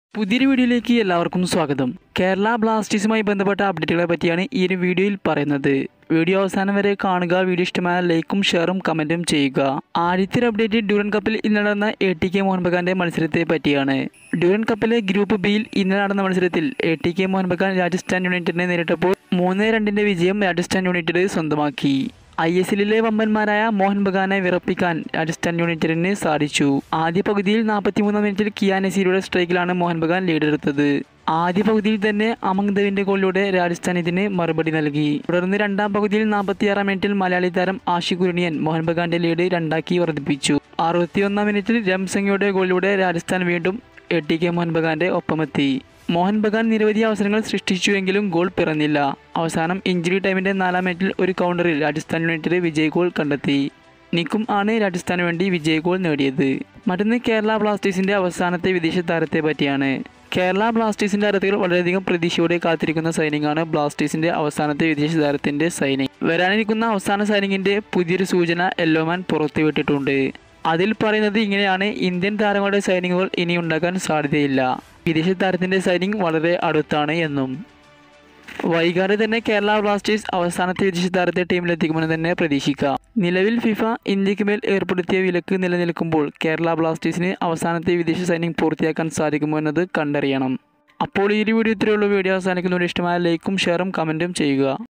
പുതിയൊരു വീഡിയോയിലേക്ക് എല്ലാവർക്കും സ്വാഗതം കേരള ബ്ലാസ്റ്റേഴ്സുമായി ബന്ധപ്പെട്ട അപ്ഡേറ്റുകളെ പറ്റിയാണ് ഈ ഒരു വീഡിയോയിൽ പറയുന്നത് വീഡിയോ അവസാനം വരെ കാണുക വീഡിയോ ഇഷ്ടമായ ലൈക്കും ഷെയറും കമൻറ്റും ചെയ്യുക ആദ്യത്തെ ഒരു അപ്ഡേറ്റ് ഡ്യൂറൻ കപ്പിൽ ഇന്നലെ നടന്ന എ ടി കെ മോഹൻ ബഗാന്റെ മത്സരത്തെ പറ്റിയാണ് ഡ്യൂറൻ കപ്പിലെ ഗ്രൂപ്പ് ബിയിൽ ഇന്നലെ നടന്ന മത്സരത്തിൽ A T K Mohun Bagan Rajasthan യുണൈറ്റഡിനെ നേരിട്ടപ്പോൾ മൂന്ന് രണ്ടിന്റെ വിജയം രാജസ്ഥാൻ യുണൈറ്റഡ് സ്വന്തമാക്കി ഐ എസ് എല്ലിലെ വമ്പന്മാരായ മോഹൻ ബഗാനെ വിറപ്പിക്കാൻ രാജസ്ഥാൻ യുണൈറ്റഡിന് സാധിച്ചു ആദ്യ പകുതിയിൽ നാൽപ്പത്തിമൂന്നാം മിനിറ്റിൽ കിയാ നസീറുടെ സ്ട്രൈക്കിലാണ് മോഹൻ ബഗാൻ ലീഡെടുത്തത് ആദ്യ പകുതിയിൽ തന്നെ അമങ് ദേവിന്റെ ഗോളിലൂടെ രാജസ്ഥാൻ ഇതിന് മറുപടി നൽകി തുടർന്ന് രണ്ടാം പകുതിയിൽ നാൽപ്പത്തിയാറാം മിനിറ്റിൽ മലയാളി താരം ആഷി കുരുണിയൻ മോഹൻ ബഗാന്റെ ലീഡ് രണ്ടാക്കി വർദ്ധിപ്പിച്ചു അറുപത്തിയൊന്നാം മിനിറ്റിൽ രംസംഗയുടെ ഗോളിലൂടെ രാജസ്ഥാൻ വീണ്ടും എ ടി കെ മോഹൻ ബഗാന്റെ ഒപ്പമെത്തി മോഹൻ ബഗാൻ നിരവധി അവസരങ്ങൾ സൃഷ്ടിച്ചുവെങ്കിലും ഗോൾ പിറന്നില്ല അവസാനം ഇഞ്ചുറി ടൈമിന്റെ നാലാം മിനിറ്റിൽ ഒരു കൗണ്ടറിൽ രാജസ്ഥാൻ യുണൈറ്റഡ് വിജയ് ഗോൾ കണ്ടെത്തി നിക്കും ആണ് രാജസ്ഥാന് വേണ്ടി വിജയ് ഗോൾ നേടിയത് മറ്റൊന്ന് കേരള ബ്ലാസ്റ്റേഴ്സിന്റെ അവസാനത്തെ വിദേശ താരത്തെ പറ്റിയാണ് കേരള ബ്ലാസ്റ്റേഴ്സിന്റെ ആരാധകർ വളരെയധികം പ്രതീക്ഷയോടെ കാത്തിരിക്കുന്ന സൈനിങ്ങാണ് ബ്ലാസ്റ്റേഴ്സിന്റെ അവസാനത്തെ വിദേശ താരത്തിന്റെ സൈനിങ് വരാനിരിക്കുന്ന അവസാന സൈനിങ്ങിന്റെ പുതിയൊരു സൂചന യെല്ലോമാൻ പുറത്തുവിട്ടിട്ടുണ്ട് അതിൽ പറയുന്നത് ഇങ്ങനെയാണ് ഇന്ത്യൻ താരങ്ങളുടെ സൈനിങ്ങുകൾ ഇനി ഉണ്ടാക്കാൻ സാധ്യതയില്ല വിദേശ താരത്തിന്റെ സൈനിങ് വളരെ അടുത്താണ് എന്നും വൈകാതെ തന്നെ കേരള ബ്ലാസ്റ്റേഴ്സ് അവസാനത്തെ വിദേശ താരത്തെ ടീമിലെത്തിക്കുമെന്ന് തന്നെ പ്രതീക്ഷിക്കാം നിലവിൽ ഫിഫ ഇന്ത്യക്ക് മേൽ ഏർപ്പെടുത്തിയ വിലക്ക് നിലനിൽക്കുമ്പോൾ കേരള ബ്ലാസ്റ്റേഴ്സിന് അവസാനത്തെ വിദേശ സൈനിങ് പൂർത്തിയാക്കാൻ സാധിക്കുമോ എന്നത് കണ്ടറിയണം അപ്പോൾ ഈ ഒരു വീഡിയോ ഇത്രയുള്ള വീഡിയോ അവസാനിക്കുന്നതോടെ ഇഷ്ടമായ ലൈക്കും ഷെയറും കമൻറ്റും ചെയ്യുക